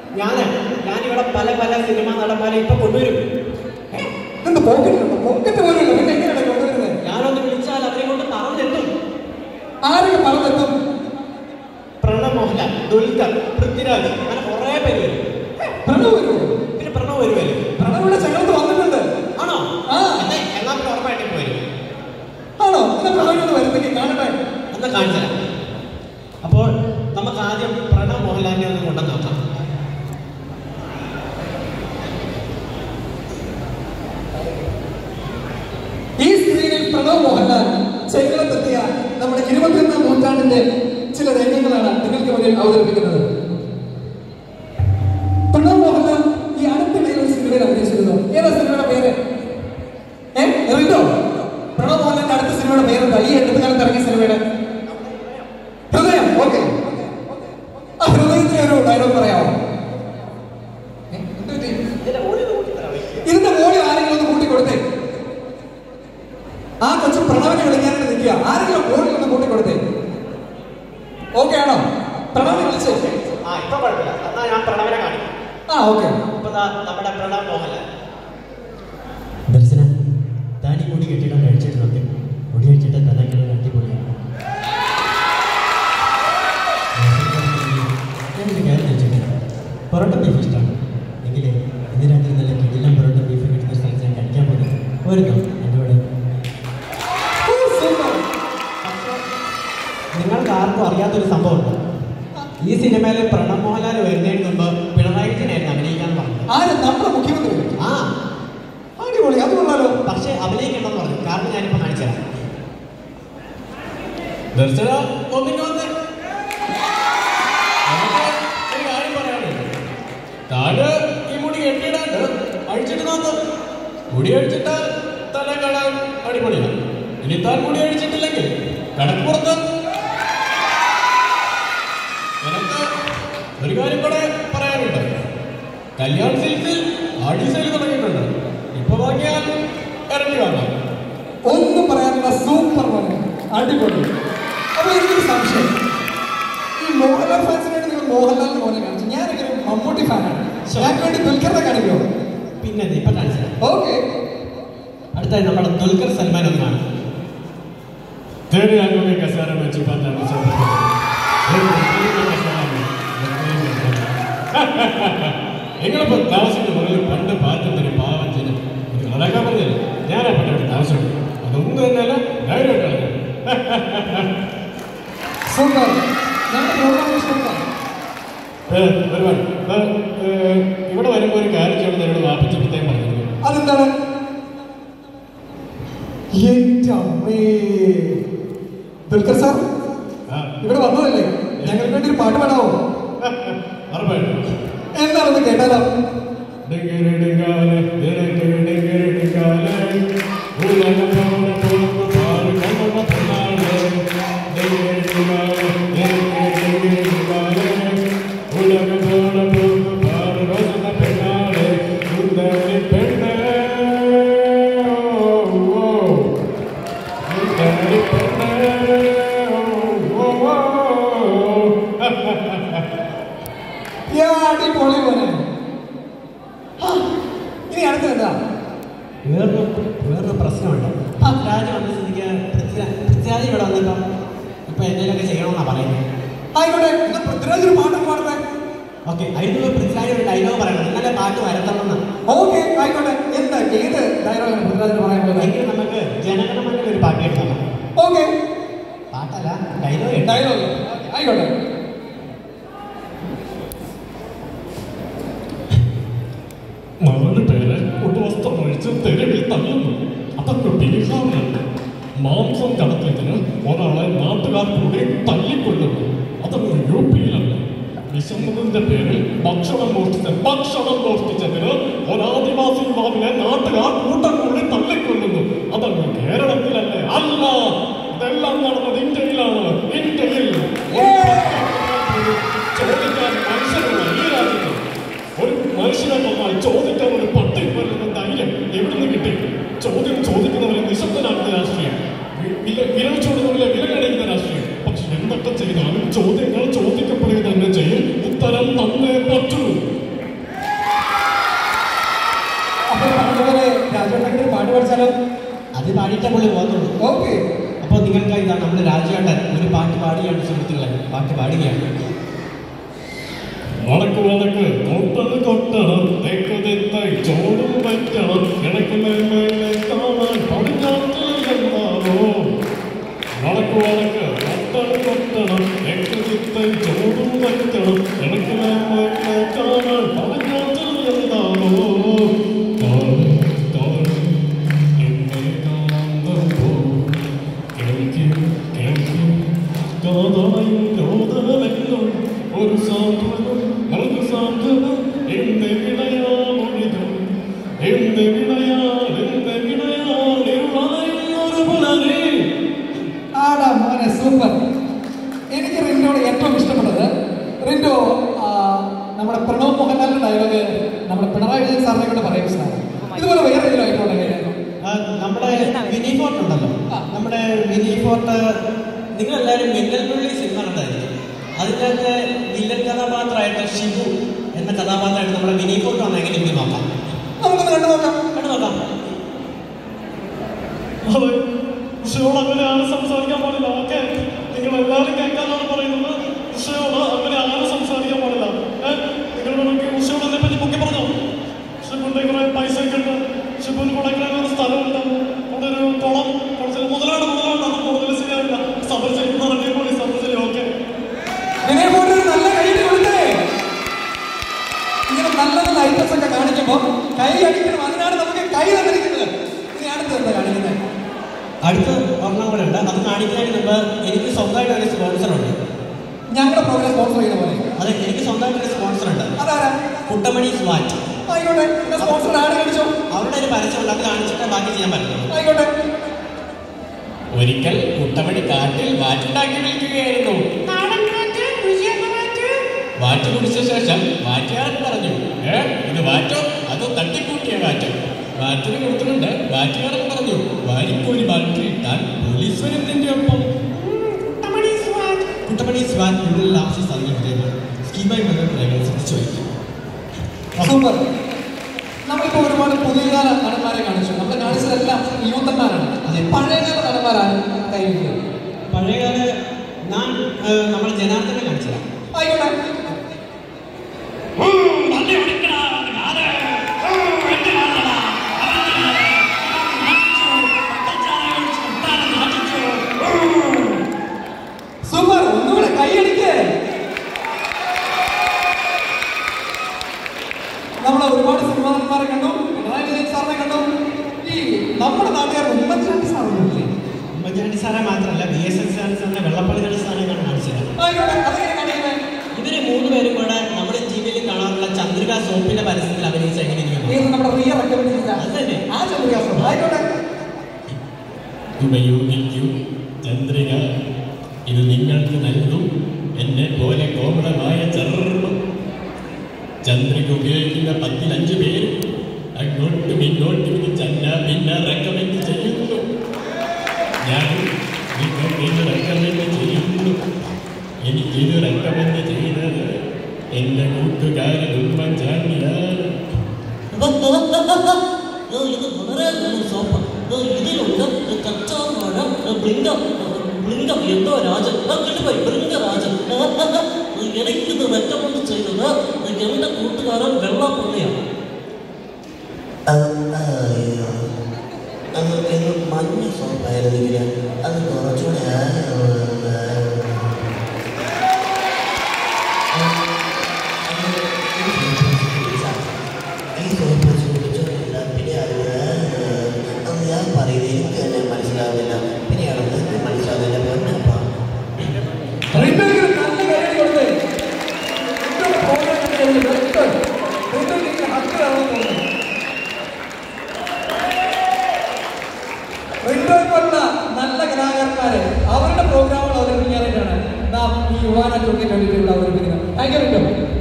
ഞാന് ഞാനിവിടെ പല പല സിനിമാ നടന്മാരെ ഇപ്പൊ കൊണ്ടുവരും ഏ? ഇതെന്ത് പോക്കറ്റ് പോക്കറ്റ് പോലും ഇല്ല പിന്നെ എങ്ങനെയാണ് കൊണ്ടുവരുന്നത് ഞാനൊന്ന് വിളിച്ചാൽ അവരെ കൊണ്ട് പറഞ്ഞെത്തും ആരൊക്കെ പറഞ്ഞെത്തും പ്രണവ് മോഹൻലാൽ ദുൽഖർ പൃഥ്വിരാജ് അങ്ങനെ കുറെ പേര് വരും പ്രണവ് വരുമോ പിന്നെ പ്രണവ് വരുമല്ലോ പ്രണവിയുടെ ചങ്ങലത്ത് വന്നിട്ടുണ്ട് ആണോ ആ. എന്നാ എന്നാ പിന്നെ ഉറപ്പായിട്ടും ഇപ്പൊ വരും ആണോ എന്നാ പ്രണവിനൊന്ന് വരുന്നെങ്കിൽ കാണട്ടെ എന്നാ കാണിച്ചുതരാം അപ്പോൾ നമുക്ക് ആദ്യം പ്രണവ് മോഹൻലാലിനെ ഒന്ന് കൊണ്ടുവന്ന് നോക്കാം ഈ സ്ക്രീനിൽ പ്രണവ് മോഹൻലാൽ ചെങ്കലത്തെത്തിയ നമ്മുടെ ഇരുപത്തിയൊന്നാം നൂറ്റാണ്ടിന്റെ ചില രംഗങ്ങളാണ് നിങ്ങൾക്ക് മുന്നിൽ അവതരിപ്പിക്കുന്നത് പ്രണവ് മോഹൻലാൽ ഈ അടുത്തിടയിൽ ഒരു സിനിമയിൽ അഭിനയിച്ചിരുന്നു ഏതാ സിനിമയുടെ പേര് ഏ റിൻഡോ പ്രണവ് മോഹൻലാലിന്റെ അടുത്ത സിനിമയുടെ പേരെന്താ ഈ അടുത്ത കാലത്ത് ഇറങ്ങിയ സിനിമയുടെ ഹൃദയം ഓക്കെ ആ ഹൃദയത്തിലെ ഒരു ഡയലോഗ് പറയാമോ ഏ, എന്ത് പറ്റി? ഇതിന്റെ ഓടി നോക്കി തരാം ഇതിന്റെ മോളിൽ ആരെങ്കിലും ഒന്ന് കൂട്ടി കൊടുത്തേ ആ കൊച്ചു പ്രണവിനെ വിളിക്കാനായിട്ട് നിൽക്കുക ആരെങ്കിലും മോളിൽ ഒന്ന് കൂട്ടി കൊടുത്തേ ഓക്കെ ആണോ പ്രണവിനെ വിളിച്ചേ ആ ഇപ്പൊ കുഴപ്പമില്ല എന്നാ ഞാൻ പ്രണവിനെ കാണിക്കാം ആ ഓക്കെ ഇപ്പൊ ദാ നമ്മുടെ പ്രണവ് മോഹൻലാൽ ദർശന താനീ മുടി കെട്ടിടാൻ കഴിച്ചിട്ട് നോക്കി മുടി കഴിച്ചിട്ട് തല കിടന്ന് അടിപൊളിയാണ് ഞാനൊരു കാര്യം ചോദിച്ചോട്ടെ പൊറോട്ട ബീഫ് ഇഷ്ടമാണ് എങ്കിലേ ഇന്ന് രാത്രി നല്ല കിടിലം പൊറോട്ട ബീഫ് കിട്ടുന്ന സ്ഥലത്ത് ഞാൻ കഴിക്കാൻ പോകുന്നത് വരുന്നോ എൻ്റെ കൂടെ സൂപ്പർ നിങ്ങൾക്ക് ആർക്കും അറിയാത്തൊരു സംഭവമുണ്ട് ഈ സിനിമയിൽ പ്രണവ് മോഹൻലാൽ വരുന്നതിന് മുമ്പ് പിണറായി വിജയനായിരുന്നു അഭിനയിക്കാൻ പറഞ്ഞത് ആര് നമ്മുടെ മുഖ്യമന്ത്രി ആ അടിപൊളി അത് കൊള്ളാലോ പക്ഷേ അഭിനയിക്കണമെന്ന് പറഞ്ഞു കാരണം ഞാനിപ്പോ കാണിച്ചു തരാം ദർശന ഒന്നിങ്ങ് വന്നേ നമുക്ക് ഒരു കാര്യം പറയാനുണ്ട് താഴെ ഈ മുടി കെട്ടിയിടാണ്ട് അഴിച്ചിട്ട് നോക്ക് മുടി അഴിച്ചിട്ടാൽ തല കാണാൻ അടിപൊളിയാണ് ഇനി താൻ മുടി അഴിച്ചിട്ടില്ലെങ്കിൽ കടപ്പുറത്ത് എനിക്ക് ഒരു കാര്യം കൂടെ പറയാനുണ്ട് കല്യാൺ സിൽസിൽ ആടി സെയിൽ തുടങ്ങിയിട്ടുണ്ട് ഇപ്പൊ വാങ്ങിയാൽ ഇറങ്ങി വാങ്ങാം ഒന്നും പറയാനുള്ള സൂപ്പർ മോനെ അടിപൊളി അപ്പൊ എനിക്കൊരു സംശയം ഈ മോഹൻലാൽ ഫാൻസിനായിട്ട് നിങ്ങൾ മോഹൻലാലിന്റെ മോനെ കാണിച്ചു ഞാനൊക്കെ ഒരു മമ്മൂട്ടി ഫാനാണ് ഞങ്ങൾക്ക് വേണ്ടി ദുൽഖറിനെ കാണിക്കുമോ പിന്നെ ഇത് ഇപ്പൊ കാണിച്ചു തരാം. ഓക്കെ അടുത്തായി നമ്മുടെ ദുൽഖർ സൽമാൻ ഒന്ന് കാണാം तेरे आंखों के कसारे में छुपा था मुझे നിങ്ങളിപ്പോ താമസിക്കുന്ന മുറിയിൽ പണ്ട് പാറ്റത്തിന് പാവം ചെയ്ത് നിങ്ങൾ അതൊക്കെ പറഞ്ഞില്ല ഞാനാ പണ്ട് താമസിച്ചു അതൊന്നും തന്നെയല്ല ധൈര്യമായിട്ടാണ് സൂപ്പർ ഞങ്ങളുടെ പ്രോഗ്രാം ഇഷ്ടപ്പെട്ടോ ഒരുപാട് ഇവിടെ വരുമ്പോൾ ഒരു കാര്യം ചെയ്യണം എന്നോട് വാപ്പിച്ചപ്പോഴത്തേക്കും പറഞ്ഞിരുന്നു അതെന്താണ് എന്റെ അമ്മേ ദുൽഖർ സാർ ആ ഇവിടെ വന്നതല്ലേ ഞങ്ങൾക്ക് വേണ്ടി ഒരു പാട്ട് പാടാവോ ഉറപ്പായിട്ടും എന്താണെന്ന് കേട്ടാലോ ഡിങ്കരി ഡിങ്കാലെ, ദിനക്കരി ഡിങ്കരി ഡിങ്കാലെ, ഉലകം പോണ പോക്ക് പാറ് കണ്ണമ്മ പെണ്ണാളെ. ഡിങ്കരി ഡിങ്കാലെ, ദിനക്കരി ഡിങ്കരി ഡിങ്കാലെ, ഉലകം പോണ പോക്ക് പാറ് റോസന പെണ്ണാളെ. സുന്ദരി പെണ്ണേ, ഓ, ഓ. സുന്ദരി പെണ്ണേ, ഓ, ഓ, ഓ. യാ, അടിപൊളി മോനെ ആ, ഇനി അടുത്ത എന്താ വേറൊരു വേറൊരു പ്രശ്നമുണ്ട് പൃഥ്വിരാജ് വന്ന സ്ഥിതിക്ക് പൃഥ്വിരാജ് പൃഥ്വിരാജ് ഇവിടെ വന്നിപ്പം ഇപ്പൊ എന്തെങ്കിലുമൊക്കെ ചെയ്യണമെന്നാ പറയുന്നത് ആയിക്കോട്ടെ എന്നാ പൃഥ്വിരാജ് ഒരു പാട്ട് പാടട്ടെ ഓക്കെ അതിന് പൃഥ്വിരാജ് ഒരു ഡയലോഗ് പറയണം എന്നാലേ പാട്ട് വരത്തണമെന്ന് ഓക്കെ ആയിക്കോട്ടെ എന്താ ഏത് ഡയലോഗാണ് പൃഥ്വിരാജിന് പറയാൻ പോകുന്നത് എങ്കിൽ നമുക്ക് ജനഗണമന ഒരു പാട്ട് എടുക്കാം ഓക്കെ പാട്ടല്ല ഡയലോഗ് ഡയലോഗ് ആയിക്കോട്ടെ നാല് പേരെ ഉടവസ്ത്രം ഒഴിച്ച് തെരുവിൽ തള്ളുന്നു അതൊക്കെ ബീഹാറിലാണ് മാംസം കടത്തിയതിന് ഒരാളെ നാട്ടുകാർ കൂടി തല്ലിക്കൊല്ലുന്നു അതൊക്കെ യു പിയിലാണ് വിശന്നതിന്റെ പേരിൽ ഭക്ഷണം മോഷ്ടിച്ച ഭക്ഷണം മോഷ്ടിച്ചതിന് ഒരാദിവാസി യുവാവിനെ നാട്ടുകാർ കൂട്ടം കൂടി തള്ളിക്കൊല്ലുന്നു അതങ്ങ് കേരളത്തിലല്ലേ അല്ല ഇതെല്ലാം നടന്നത് ഇന്ത്യയിലാണ് ഇന്ത്യയിൽ ഒരു ചോദിക്കാൻ മനുഷ്യരുള്ള ഈ രാജ്യത്ത് ഒരു മനുഷ്യനെ കൊന്നാൽ ചോദിക്കാൻ ഒരു പട്ടി വരുന്ന ധൈര്യം എവിടെ നിന്ന് കിട്ടി ചോദ്യം ചോദിക്കുന്നവരെ നിശബ്ദനാക്കുന്ന രാഷ്ട്രീയം വി- വില വിരൽ ചൂടുന്നവരെ വിലകണിക്കുന്ന രാഷ്ട്രീയം പക്ഷെ എന്തൊക്കെ ചെയ്താലും ചോദ്യങ്ങൾ ചോദിക്കപ്പെടുക തന്നെ ചെയ്യും ഉത്തരം തന്നേ പറ്റൂ രാവിലെ രാജേട്ടൻ ഒരു പാട്ട് പഠിച്ചാലോ അത് പാടിയിട്ടേ പുള്ളി പോകുന്നുള്ളൂ ഓക്കെ അപ്പോൾ നിങ്ങൾക്ക് ഇതാ നമ്മുടെ രാജുവേട്ടൻ ഒരു പാട്ട് പാടുകയാണ് സുഹൃത്തുക്കളെ പാട്ട് പാടുകയാണ് വടക്ക് വടക്ക് കൊട്ടണ് കൊട്ടണം തെക്ക് തെത്തായി ചോടും പറ്റണം കിഴക്ക് മേൽമേലെ കാണാൻ പടിഞ്ഞാട്ട് എന്നാവോ വടക്ക് വടക്ക് കൊട്ടണ് കൊട്ടണം തെക്ക് തെത്തായി ചോടും പറ്റണം കിഴക്ക് മേൽമേലെ കാണാൻ പടിഞ്ഞാട്ട് എന്നാവോ കാണും കാണും എന്നെ കാണാൻ പോ കേൾക്കും കേൾക്കും കാതായും രോദനമെന്നും ഒരു സാന്ത്വനം നമുക്ക് സാന്ത്വനം എന്റെ വിളയാമൊഴിതും എന്റെ വിളയാൽ എന്റെ വിളയാൽ ഇരുളായുന്നൊരു പുലരേ ആടാ മോനെ സൂപ്പർ എനിക്ക് റിൻഡോട് ഏറ്റവും ഇഷ്ടപ്പെട്ടത് റിൻഡോ ആ, നമ്മുടെ പ്രണവ് മോഹൻലാലിന്റെ ഡയലോഗ് നമ്മുടെ പിണറായി വിജയൻ സാറിനെ കൊണ്ട് പറയിപ്പിച്ചതാണ് ഇതുപോലെ വേറെ ഏതെങ്കിലും ആയിട്ടുള്ള കാര്യമായിരുന്നു ആ, നമ്മുടെ വിനി ഫോർട്ട് ഉണ്ടല്ലോ ആ. നമ്മുടെ വിനി ഫോർട്ട് നിങ്ങളെല്ലാവരും മിന്നൽ പുള്ളി സിനിമ കണ്ടായിരിക്കും അതിൻ്റെ അകത്ത് വില്ലൻ കഥാപാത്രമായിട്ട് ഷിബു എന്ന കഥാപാത്രമായിട്ട് നമ്മുടെ വിനി ഫോർട്ട് വന്ന എങ്ങനെ എനിക്ക് നോക്കാം നമുക്കൊന്ന് കണ്ടു നോക്കാം കണ്ടു നോക്കാം അതെ കൃഷിയോട് അങ്ങനെ ആരും സംസാരിക്കാൻ പാടില്ല ഓക്കെ നിങ്ങൾ എല്ലാവരും കേൾക്കാനാണ് പറയുന്നത് കൃഷിയോട് അങ്ങനെ ആരും സംസാരിക്കാൻ പാടില്ല ഏഹ് നിങ്ങൾ വേണമെങ്കിൽ കൃഷിയോട് അതിനെ പറ്റി പൊക്കി പറഞ്ഞോ ഷിബുന്റെ കുറെ പൈസ ഒക്കെ ഉണ്ട് ഷിബുന് കൊടൈക്കനാൽ ഒരു സ്ഥലമുണ്ട് അവിടെ ഒരു കുളം കുറച്ച് മുതലാണ് മുതലാണ് അത് കൂടുതൽ ശരിയാവില്ല സബർജലി പറഞ്ഞേ പോയി സബർജലി ഓക്കെ വിനയ പോലെ ഒരു നല്ല കൈ കൊടുത്തേ ഇങ്ങനെ നല്ല നല്ല ഐറ്റംസ് ഒക്കെ കാണിക്കുമ്പോൾ കൈ അടിക്കണം അതിനാണ് നമുക്ക് കൈ തന്നിരിക്കുന്നത് ഇനി അടുത്ത് എന്താ കാണിക്കുന്നത് അടുത്ത ഒരെണ്ണം കൂടെ ഉണ്ട് അത് കാണിക്കുന്നതിന് മുമ്പ് എനിക്ക് സ്വന്തമായിട്ട് ഒരു സ്പോൺസർ ഉണ്ട് ഞങ്ങളുടെ പ്രോഗ്രാം സ്പോൺസർ ചെയ്യുന്ന പോലെ അതെ എനിക്ക് സ്വന്തമായിട്ട് ഒരു സ്പോൺസർ ഉണ്ട് അതാരാ കുട്ടമണി സ്വാറ്റ് ആയിക്കോട്ടെ എന്റെ സ്പോൺസർ ആട് കാണിച്ചോ അവരുടെ ഒരു പരസ്യമുണ്ട് അത് കാണിച്ചിട്ട് ബാക്കി ചെയ്യാൻ പറ്റുള്ളൂ ആയിക്കോട്ടെ ഒരിക്കൽ കുട്ടമണി കാട്ടിൽ വാറ്റുണ്ടാക്കി വിൽക്കുകയായിരുന്നു വാറ്റ് കുടിച്ച ശേഷം വാറ്റുകാരൻ പറഞ്ഞു ഏ ഇത് വാറ്റോ അതോ തട്ടിക്കൂട്ടിയ വാറ്റ് വാറ്റിന് കൊടുത്തിട്ടുണ്ട് വാറ്റുകാരൻ പറഞ്ഞു വാരിക്കോരി ബാറ്ററി ഇട്ടാൽ പോലീസ് വരും നിന്റെ ഒപ്പം കുട്ടമണി സ്വാറ്റ് ഉള്ളിൽ ആവശ്യ സാധനം സ്കീമായി ബന്ധപ്പെട്ട ശ്രദ്ധിച്ചു വയ്ക്കും സൂപ്പർ നമ്മളിപ്പോ ഒരുപാട് പുതിയകാല നടന്മാരെ കാണിച്ചു നമ്മൾ കാണിച്ചതെല്ലാം യൂത്തന്മാരാണ് അതെ. പഴയകാല നടന്മാരാണ് കൈവിട്ടത് പഴയകാല ഞാൻ നമ്മൾ ജനാർദ്ദനെ കാണിച്ചതാണ് ആയിക്കോട്ടെ സൂപ്പർ ഒന്നുകൂടെ കൈയടിക്ക് നമ്മൾ ഒരുപാട് സിനിമാ നടന്മാരെ കണ്ടു പിണറായി വിജയൻ സാറിനെ കണ്ടു ഈ നമ്മുടെ നാട്ടുകാർ ഉമ്മൻചാണ്ടി സാറിനെ ഉമ്മൻചാണ്ടി സാറെ മാത്രമല്ല ബി എസ് എൻ സാറിന് സാറിനെ വെള്ളപ്പള്ളി നട സാറിനെ ഞാൻ കാണിച്ചത് ആയിക്കോട്ടെ അതെങ്ങനെ കാണിക്കുന്നത് ഇവര് മൂന്ന് പേരും കൂടെ നമ്മുടെ ടി വിയിൽ കാണാറുള്ള ചന്ദ്രിക സോപ്പിന്റെ പരസ്യത്തിൽ അഭിനയിച്ച എങ്ങനെ ഇരിക്കുന്നു ഏത് നമ്മുടെ റിയ റെക്കമെൻഡ് ചെയ്ത അത് തന്നെ. ആ ചന്ദ്രികാസം ആയിക്കോട്ടെ ഉപയോഗിക്കൂ ചന്ദ്രിക ഇത് നിങ്ങൾക്ക് നൽകും എന്നെ പോലെ കോമളമായ ചർമ്മം ചന്ദ്രിക ഉപയോഗിക്കുന്ന പത്തിലഞ്ച് പേര് അങ്ങോട്ടും ഇങ്ങോട്ടും ഇത് ചന്ന പിന്നെ റെക്കമെൻഡ് ചെയ്യുന്നു ഞാൻ നിങ്ങൾക്ക് ഇത് റെക്കമെൻഡ് ചെയ്യുന്നു എനിക്കിത് റെക്കമെൻഡ് ചെയ്തത് എൻ്റെ കൂട്ടുകാരൻ ഉമ്മൻചാണ്ടിയാണ് ഇത് വളരെ നല്ല സോപ്പ് ഇതിലുണ്ട് കച്ചാവാഴ ബൃങ്കം ബൃങ്കം എന്തോ രാജൻ കിട്ടുപോയി ബൃങ്കരാജൻ എനിക്കിത് റെക്കമെൻഡ് ചെയ്തത് എന്റെ കൂട്ടുകാരൻ വെള്ളപ്പള്ളിയാണ് മഞ്ഞ സോപ്പായിരുന്നെങ്കിൽ അത് കുറച്ചുകൂടെ ഈ സോപ്പ് ചോദിച്ചിട്ടില്ല പിന്നെ അത് അത് ഞാൻ പറയുന്നത് എനിക്ക് തന്നെ മനസ്സിലാവില്ല പിന്നെയാണ് നിങ്ങൾക്ക് മനസ്സിലാവില്ല പൊന്നപ്പ റിന്റോയ്ക്ക് ഒരു നല്ല കൈയടി കൊടുത്തേ റിന്റോയുടെ പ്രോഗ്രാം റിന്റോ റിന്റോയ്ക്ക് ഹക്കിലാണെന്ന് തോന്നുന്നു റിന്റോയെ പോലുള്ള നല്ല കലാകാരന്മാരെ അവരുടെ പ്രോഗ്രാമുകൾ അവതരിപ്പിക്കാനായിട്ടാണ് നാം ഈ യുവാന ട്വന്റി ട്വന്റി ടൂവിൽ അവതരിപ്പിക്കുന്നത് താങ്ക് യു റിന്റോ